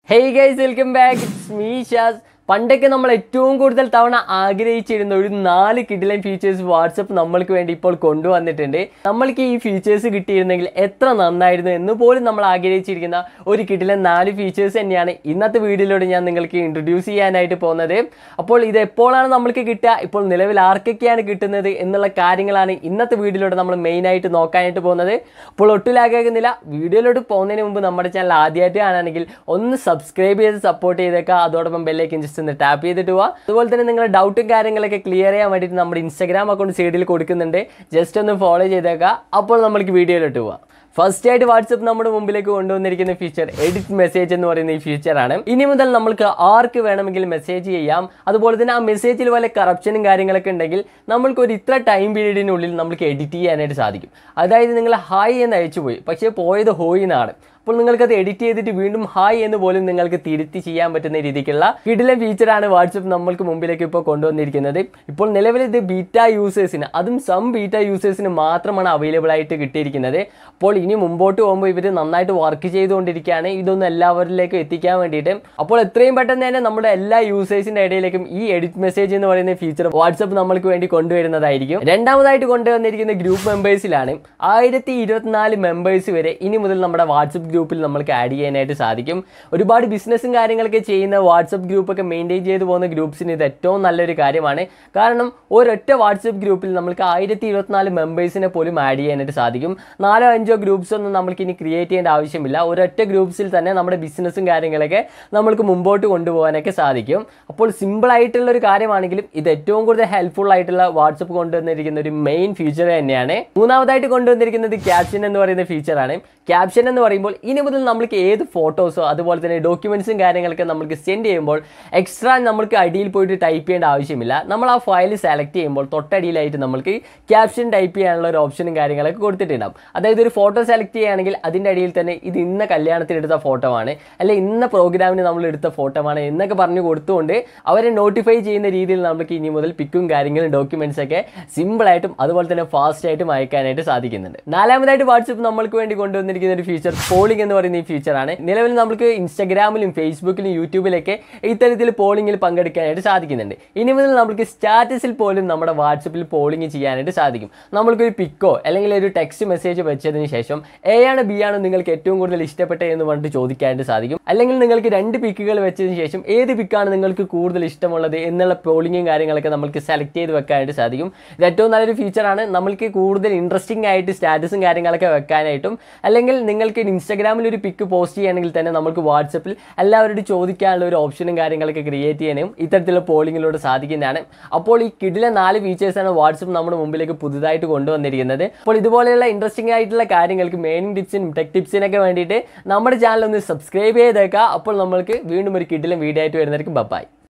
hey guys welcome back it's me Shaz പണ്ടൊക്കെ നമ്മൾ ഏറ്റവും കൂടുതൽ തവണ ആഗ്രഹിച്ചിരുന്ന ഒരു നാല് കിഡിലൻ ഫീച്ചേഴ്സ് വാട്സപ്പ് നമ്മൾക്ക് വേണ്ടി ഇപ്പോൾ കൊണ്ടുവന്നിട്ടുണ്ട് നമ്മൾക്ക് ഈ ഫീച്ചേഴ്സ് കിട്ടിയിരുന്നെങ്കിൽ എത്ര നന്നായിരുന്നു എന്ന് പോലും നമ്മൾ ആഗ്രഹിച്ചിരിക്കുന്ന ഒരു കിഡിലൻ നാല് ഫീച്ചേഴ്സ് തന്നെയാണ് ഇന്നത്തെ വീഡിയോയിലൂടെ ഞാൻ നിങ്ങൾക്ക് ഇൻട്രൊഡ്യൂസ് ചെയ്യാനായിട്ട് പോകുന്നത് അപ്പോൾ ഇത് എപ്പോഴാണ് നമ്മൾക്ക് കിട്ടുക ഇപ്പോൾ നിലവിൽ ആർക്കൊക്കെയാണ് കിട്ടുന്നത് എന്നുള്ള കാര്യങ്ങളാണ് ഇന്നത്തെ വീഡിയോയിലൂടെ നമ്മൾ മെയിനായിട്ട് നോക്കാനായിട്ട് പോകുന്നത് അപ്പോൾ ഒട്ടുലാകുന്നില്ല വീഡിയോയിലോട്ട് പോകുന്നതിന് മുമ്പ് നമ്മുടെ ചാനൽ ആദ്യമായിട്ട് കാണുകയാണെങ്കിൽ ഒന്ന് സബ്സ്ക്രൈബ് ചെയ്ത് സപ്പോർട്ട് ചെയ്തേക്കുക അതോടൊപ്പം ബെല്ലേക്ക് ജസ്റ്റ് ഒന്ന് ടാപ്പ് ചെയ്തിട്ട് പോവാം അതുപോലെ തന്നെ നിങ്ങളുടെ ഡൗട്ടും കാര്യങ്ങളൊക്കെ ക്ലിയർ ചെയ്യാൻ വേണ്ടിയിട്ട് നമ്മുടെ ഇൻസ്റ്റാഗ്രാം അക്കൗണ്ട് സൈഡിൽ കൊടുക്കുന്നുണ്ട് ജസ്റ്റ് ഒന്ന് ഫോളോ ചെയ്തേക്കുക അപ്പോൾ നമ്മൾക്ക് വീഡിയോയിലോട്ട് പോവാം ഫസ്റ്റ് ആയിട്ട് വാട്സപ്പ് നമ്മുടെ മുമ്പിലേക്ക് കൊണ്ടുവന്നിരിക്കുന്ന ഫീച്ചർ എഡിറ്റ് മെസ്സേജ് എന്ന് പറയുന്ന ഈ ഫീച്ചറാണ് ഇനി മുതൽ നമ്മൾക്ക് ആർക്ക് വേണമെങ്കിലും മെസ്സേജ് ചെയ്യാം അതുപോലെ തന്നെ ആ മെസ്സേജിൽ വല്ല കറപ്ഷനും കാര്യങ്ങളൊക്കെ ഉണ്ടെങ്കിൽ നമ്മൾക്ക് ഒരു ഇത്ര ടൈം പീരീഡിനുള്ളിൽ നമുക്ക് എഡിറ്റ് ചെയ്യാനായിട്ട് സാധിക്കും അതായത് നിങ്ങൾ ഹായ് എന്ന് അയച്ചു പോയി പക്ഷേ പോയത് ഹോയ് എന്നാണ് അപ്പോൾ നിങ്ങൾക്കത് എഡിറ്റ് ചെയ്തിട്ട് വീണ്ടും ഹായ് എന്ന് പോലും നിങ്ങൾക്ക് തിരുത്തി ചെയ്യാൻ പറ്റുന്ന രീതിക്കുള്ള കിടിലൻ ഫീച്ചറാണ് വാട്സപ്പ് നമ്മൾക്ക് മുമ്പിലേക്ക് ഇപ്പോൾ കൊണ്ടുവന്നിരിക്കുന്നത് ഇപ്പോൾ നിലവിൽ ഇത് ബീറ്റ യൂസേഴ്സിന് അതും സം ബീറ്റ യൂസേഴ്സിന് മാത്രമാണ് അവൈലബിൾ ആയിട്ട് കിട്ടിയിരിക്കുന്നത് അപ്പോൾ ഇനി മുമ്പോട്ട് പോകുമ്പോൾ ഇവർ നന്നായിട്ട് വർക്ക് ചെയ്തുകൊണ്ടിരിക്കുകയാണ് ഇതൊന്നും എല്ലാവരിലേക്കും എത്തിക്കാൻ വേണ്ടിയിട്ട് അപ്പോൾ എത്രയും പെട്ടെന്ന് തന്നെ നമ്മുടെ എല്ലാ യൂസേഴ്സിൻ്റെ ഇടയിലേക്കും ഈ എഡിറ്റ് മെസ്സേജ് എന്ന് പറയുന്ന ഫീച്ചർ വാട്സപ്പ് നമ്മൾക്ക് വേണ്ടി കൊണ്ടുവരുന്നതായിരിക്കും രണ്ടാമതായിട്ട് കൊണ്ടുവന്നിരിക്കുന്ന ഗ്രൂപ്പ് മെമ്പേഴ്സിലാണ് ആയിരത്തി ഇരുപത്തിനാല് മെമ്പേഴ്സ് വരെ ഇനി മുതൽ നമ്മുടെ വാട്സപ്പ് ഗ്രൂപ്പിൽ നമ്മൾക്ക് ആഡ് ചെയ്യാനായിട്ട് സാധിക്കും ഒരുപാട് ബിസിനസ്സും കാര്യങ്ങളൊക്കെ ചെയ്യുന്ന വാട്സപ്പ് ഗ്രൂപ്പൊക്കെ മെയിൻറ്റെയിൻ ചെയ്തു പോകുന്ന ഗ്രൂപ്പ്സിന് ഇത് ഏറ്റവും നല്ലൊരു കാര്യമാണ് കാരണം ഒരൊറ്റ വാട്സപ്പ് ഗ്രൂപ്പിൽ നമുക്ക് ആയിരത്തി ഇരുപത്തിനാല് മെമ്പേഴ്സിനെ പോലും ആഡ് ചെയ്യാനായിട്ട് സാധിക്കും നാലോ അഞ്ചോ ഗ്രൂപ്പ്സ് ഒന്നും നമുക്ക് ഇനി ക്രിയേറ്റ് ചെയ്യേണ്ട ആവശ്യമില്ല ഒരൊറ്റ ഗ്രൂപ്പ്സിൽ തന്നെ നമ്മുടെ ബിസിനസ്സും കാര്യങ്ങളൊക്കെ നമ്മൾക്ക് മുമ്പോട്ട് കൊണ്ടുപോകാനൊക്കെ സാധിക്കും അപ്പോൾ സിമ്പിൾ ആയിട്ടുള്ള ഒരു കാര്യമാണെങ്കിലും ഇത് ഏറ്റവും കൂടുതൽ ഹെൽപ്ഫുൾ ആയിട്ടുള്ള വാട്സപ്പ് കൊണ്ടുവന്നിരിക്കുന്ന ഒരു മെയിൻ ഫീച്ചർ തന്നെയാണ് മൂന്നാമതായിട്ട് കൊണ്ടുവന്നിരിക്കുന്നത് ക്യാപ്ഷൻ എന്ന് പറയുന്ന ഫീച്ചറാണ് ക്യാപ്ഷൻ എന്ന് പറയുമ്പോൾ ഇനി മുതൽ നമ്മൾക്ക് ഏത് ഫോട്ടോസോ അതുപോലെ തന്നെ ഡോക്യുമെൻറ്റ്സും കാര്യങ്ങളൊക്കെ നമുക്ക് സെൻഡ് ചെയ്യുമ്പോൾ എക്സ്ട്രാ നമ്മൾക്ക് അടിയിൽ പോയിട്ട് ടൈപ്പ് ചെയ്യേണ്ട ആവശ്യമില്ല നമ്മൾ ആ ഫയൽ സെലക്ട് ചെയ്യുമ്പോൾ തൊട്ടടിയിലായിട്ട് നമ്മൾക്ക് ക്യാപ്ഷൻ ടൈപ്പ് ചെയ്യാനുള്ള ഒരു ഓപ്ഷനും കാര്യങ്ങളൊക്കെ കൊടുത്തിട്ടുണ്ടാവും അതായത് ഒരു ഫോട്ടോ സെലക്ട് ചെയ്യുകയാണെങ്കിൽ അതിൻ്റെ അടിയിൽ തന്നെ ഇത് ഇന്ന കല്യാണത്തിന് എടുത്ത ഫോട്ടോ ആണ് അല്ലെ ഇന്ന പ്രോഗ്രാമിന് നമ്മൾ എടുത്ത ഫോട്ടോ ആണ് എന്നൊക്കെ പറഞ്ഞു കൊടുത്തുകൊണ്ട് അവരെ നോട്ടിഫൈ ചെയ്യുന്ന രീതിയിൽ നമുക്ക് ഇനി മുതൽ പിക്കും കാര്യങ്ങളും ഡോക്യുമെൻറ്റ്സ് ഒക്കെ സിമ്പിളായിട്ടും അതുപോലെ തന്നെ ഫാസ്റ്റ് ആയിട്ടും അയക്കാനായിട്ട് സാധിക്കുന്നുണ്ട് നാലാമതായിട്ട് വാട്സപ്പ് നമ്മൾക്ക് വേണ്ടി കൊണ്ടുവന്നിരിക്കുന്ന ഒരു ഫീച്ചർ പോളിംഗ് എന്ന് പറയുന്ന ഈ ഫീച്ചറാണ് നിലവിൽ നമുക്ക് ഇൻസ്റ്റാഗ്രാമിലും ഫേസ്ബുക്കിലും യൂട്യൂബിലൊക്കെ ഇത്തരത്തിൽ പോളിംഗിൽ പങ്കെടുക്കാനായിട്ട് സാധിക്കുന്നുണ്ട് ഇനി മുതൽ നമുക്ക് സ്റ്റാറ്റസിൽ പോലും നമ്മുടെ വാട്സപ്പിൽ പോളിംഗ് ചെയ്യാനായിട്ട് സാധിക്കും നമ്മൾക്കൊരു പിക്കോ അല്ലെങ്കിൽ ഒരു ടെക്സ്റ്റ് മെസ്സേജ് വെച്ചതിന് ശേഷം എ ആണ് ബി ആണ് നിങ്ങൾക്ക് ഏറ്റവും കൂടുതൽ ഇഷ്ടപ്പെട്ടത് എന്ന് പറഞ്ഞിട്ട് ചോദിക്കാനായിട്ട് സാധിക്കും അല്ലെങ്കിൽ നിങ്ങൾക്ക് രണ്ട് പിക്കുകൾ വെച്ചതിന് ശേഷം ഏത് പിക്കാണ് നിങ്ങൾക്ക് കൂടുതൽ ഇഷ്ടമുള്ളത് എന്നുള്ള പോളിംഗും കാര്യങ്ങളൊക്കെ നമുക്ക് സെലക്ട് ചെയ്ത് വെക്കാനായിട്ട് സാധിക്കും ഇത് ഏറ്റവും നല്ലൊരു ഫീച്ചറാണ് നമ്മൾക്ക് കൂടുതൽ ഇൻട്രസ്റ്റിംഗ് ആയിട്ട് സ്റ്റാറ്റസും കാര്യങ്ങളൊക്കെ വെക്കാനായിട്ടും അല്ലെങ്കിൽ നിങ്ങൾക്ക് ഇൻസ്റ്റാഗ്രാമിൽ ഒരു പിക്ക് പോസ്റ്റ് ചെയ്യണമെങ്കിൽ തന്നെ നമുക്ക് വാട്സപ്പിൽ എല്ലാവരോടും ചോദിക്കാനുള്ള ഒരു ഓപ്ഷനും കാര്യങ്ങളൊക്കെ ക്രിയേറ്റ് ചെയ്യാനും ഇത്തരത്തിലുള്ള പോളിങ്ങിലൂടെ സാധിക്കുന്നതാണ് അപ്പോൾ ഈ കിടിലെ നാല് ഫീച്ചേഴ്സാണ് വാട്സപ്പ് നമ്മുടെ മുമ്പിലേക്ക് പുതുതായിട്ട് കൊണ്ടുവന്നിരിക്കുന്നത് അപ്പോൾ ഇതുപോലെയുള്ള ഇൻട്രസ്റ്റിംഗ് ആയിട്ടുള്ള കാര്യങ്ങൾക്ക് മെയിൻ ടിപ്സിനും ടെക് ടിപ്സിനൊക്കെ വേണ്ടിയിട്ട് നമ്മുടെ ചാനൽ ഒന്ന് സബ്സ്ക്രൈബ് ചെയ്തേക്കുക അപ്പോൾ നമ്മൾക്ക് വീണ്ടും ഒരു കിടിലം വീഡിയോ ആയിട്ട് വരുന്നതായിരിക്കും ബൈ